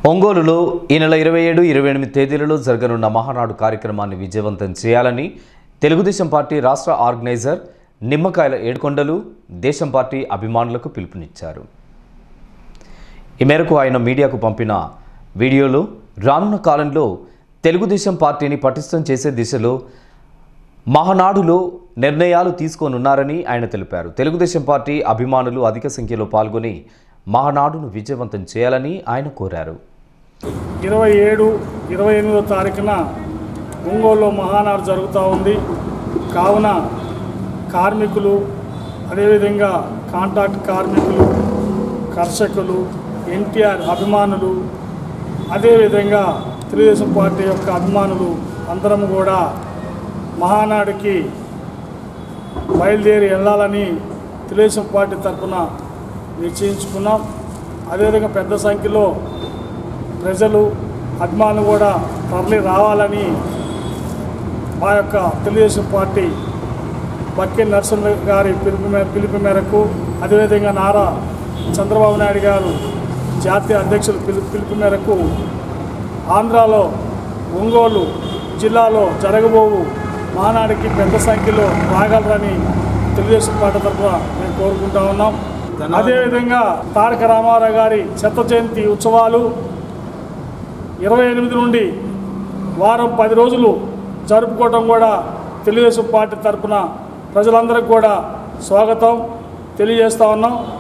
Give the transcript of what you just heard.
ఒంగోలులో ఈ నెల ఇరవై ఏడు ఇరవై ఎనిమిది తేదీలలో జరగనున్న మహానాడు కార్యక్రమాన్ని విజయవంతం చేయాలని తెలుగుదేశం పార్టీ రాష్ట్ర ఆర్గనైజర్ నిమ్మకాయల ఏడుకొండలు దేశం పార్టీ అభిమానులకు పిలుపునిచ్చారు ఈ మేరకు ఆయన మీడియాకు పంపిన వీడియోలో రానున్న కాలంలో తెలుగుదేశం పార్టీని పటిష్టం చేసే దిశలో మహానాడులో నిర్ణయాలు తీసుకోనున్నారని ఆయన తెలిపారు తెలుగుదేశం పార్టీ అభిమానులు అధిక సంఖ్యలో పాల్గొని మహానాడును విజయవంతం చేయాలని ఆయన కోరారు ఇరవై ఏడు ఇరవై ఎనిమిదో తారీఖున ఒంగోలులో మహానాడు జరుగుతూ ఉంది కావున కార్మికులు అదేవిధంగా కాంట్రాక్ట్ కార్మికులు కర్షకులు ఎన్టీఆర్ అభిమానులు అదేవిధంగా తెలుగుదేశం పార్టీ యొక్క అభిమానులు అందరం కూడా మహానాడుకి బయలుదేరి వెళ్ళాలని తెలుగుదేశం పార్టీ తరఫున నిశ్చయించుకున్నాం అదేవిధంగా పెద్ద సంఖ్యలో ప్రజలు అభిమానులు కూడా తరలి రావాలని మా యొక్క తెలుగుదేశం పార్టీ బక్కే నరసింహ గారి పిలుపు మే పిలుపు మేరకు అదేవిధంగా నారా చంద్రబాబు నాయుడు గారు జాతీయ అధ్యక్షుల పిలుపు పిలుపు మేరకు ఆంధ్రాలో ఒంగోలు జిల్లాలో జరగబోవు మహానాడికి పెద్ద సంఖ్యలో రాగలరని తెలుగుదేశం పార్టీ తరఫున మేము కోరుకుంటా ఉన్నాం అదేవిధంగా తారక రామారావు గారి శత జయంతి ఉత్సవాలు ఇరవై ఎనిమిది నుండి వారం పది రోజులు జరుపుకోవడం కూడా తెలుగుదేశం పార్టీ తరఫున ప్రజలందరికీ కూడా స్వాగతం తెలియజేస్తా ఉన్నాం